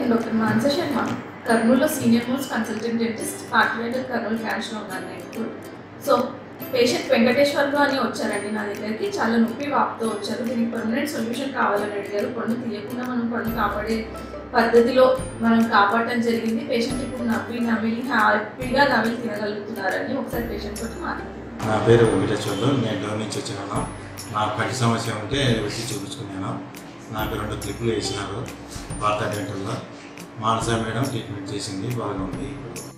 నేను డాక్టర్ మాన్స శర్మ కర్నూలులో senior most consultant dentist పార్టీవేటర్ కర్నూలు క్యాన్స్లో ఉన్నాను నేను ఇప్పుడు సో పేషెంట్ వెంకటేశ్వర్లు అని వచ్చారండి నా దగ్గరికి చాలా నొప్పి వాపుతో వచ్చారు దీనికి పర్మనెంట్ సొల్యూషన్ కావాలని అడిగారు పన్ను తీయకుండా మనం పన్ను కాపాడే పద్ధతిలో మనం కాపాడటం జరిగింది పేషెంట్ ఇప్పుడు నవ్వి నవ్వి హ్యాపీగా నవ్వి తినగలుగుతున్నారని ఒకసారి పేషెంట్ తోటి మాట్లాడారు నా పేరు వెంకటేశ్వర్లు నేను డోర్ నుంచి వచ్చినాను నాకు కంటి సమస్య ఉంటే వచ్చి చూపించుకున్నాను నాకు రెండు క్లిప్పులు వేసినారు వార్తా డెంటల్లో మానస మేడం ట్రీట్మెంట్ చేసింది బాగా ఉంది